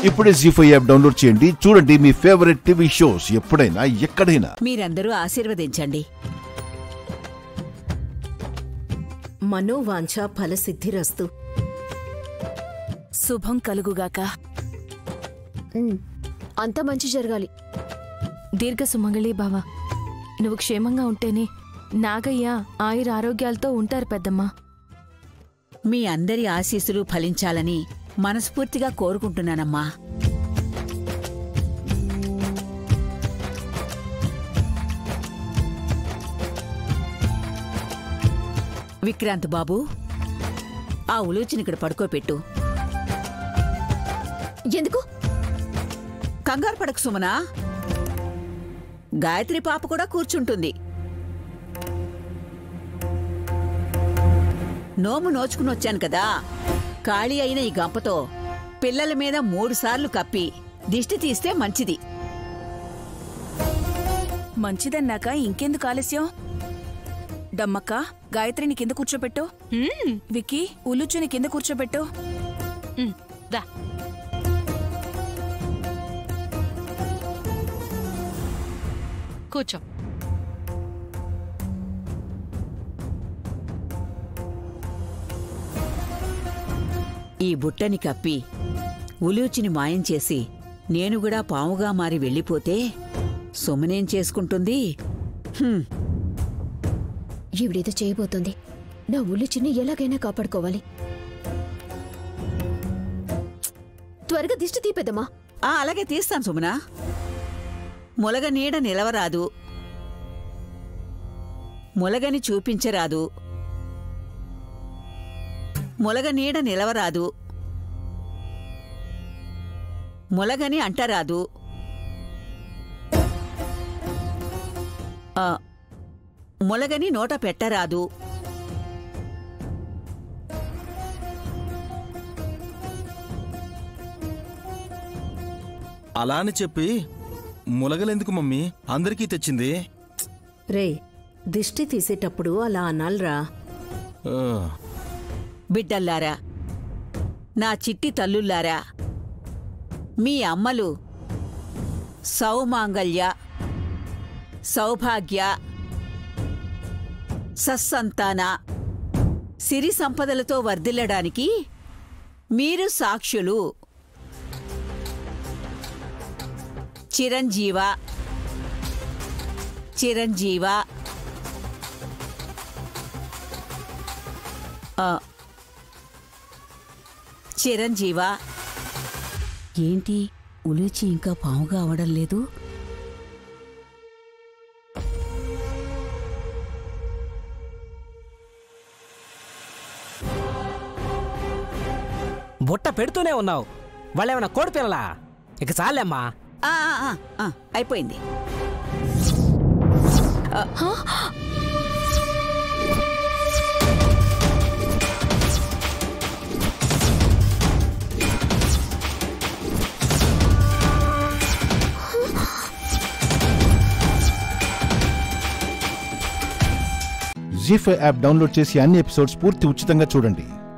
ఇప్పుడే G five app download చేయండి చూడండి మీ ఫేవరెట్ టీవీ షోస్ ఎప్పుడైనా ఎక్కడైనా మీరందరూ ఆశీర్వదించండి మనోవాంఛ ఫలసిద్ధిరస్తు శుభం కలుగుగాక అంత మంచి జరగాలి దీర్ఘ సుమంగళి బావ నువ్వు క్షేమంగా ఉంటేనే నాగయ్య ఆయుర ఆరోగ్యాలతో ఉంటారు పెద్దమ్మ మీ అందరి ఆశీస్సులు ఫలించాలని మనస్ఫూర్తిగా కోరుకుంటున్నానమ్మా విక్రాంత్ బాబు ఆ ఉలూచిని ఇక్కడ పడుకోపెట్టు ఎందుకు కంగారు పడకు సుమనా గాయత్రి పాప కూడా కూర్చుంటుంది నోము నోచుకుని వచ్చాను కదా ఖాళీ అయిన ఈ గంపతో పిల్లల మీద మూడు సార్లు కప్పి దిష్టి తీస్తే మంచిది మంచిదన్నాక ఇంకెందుకు ఆలస్యం డమ్మక్క గాయత్రిని కింద కూర్చోబెట్టు విక్కీ ఉల్లుచుని కింద కూర్చోబెట్టు దా కూర్చో ఈ బుట్టని కప్పి ఉలూచిని మాయం చేసి నేను కూడా పాముగా మారి వెళ్ళిపోతే సుమనేం చేసుకుంటుంది హ్మ్, ఈవిడేదో చేయబోతోంది నా ఉల్లి చిన్ని ఎలాగైనా కాపాడుకోవాలి త్వరగా దిష్టి తీపెద్దమ్మా ఆ అలాగే తీస్తాను సుమనా మొలగ నీడ నిలవరాదు మొలగని చూపించరాదు మొలగ నీడ నిలవరాదు మొలగని అంటరాదు ఆ, మొలగని నోట పెట్టరాదు అలా అని చెప్పి ములగలెందుకు మమ్మీ అందరికీ తెచ్చింది రే దిష్టి తీసేటప్పుడు అలా అనాలిరా ఆ, బిడ్డల్లారా నా చిట్టి తల్లుల్లారా మీ అమ్మలు సౌమాంగల్య సౌభాగ్య సస్సంతాన సిరి సంపదలతో వర్ధిల్లడానికి మీరు సాక్షులు చిరంజీవ చిరంజీవ ఆ, చిరంజీవ ఏంటి ఉలిచి ఇంకా పాముగా అవడం లేదు బుట్ట పెడుతూనే ఉన్నావు వాళ్ళేమన్నా కోడి పిల్లలా ఇక చాలేమ్మా ఆ, ఆ, ఆ, ఆ, అయిపోయింది జీ ఫైవ్ యాప్ డౌన్లోడ్ చేసి అన్ని ఎపిసోడ్స్ పూర్తి ఉచితంగా చూడండి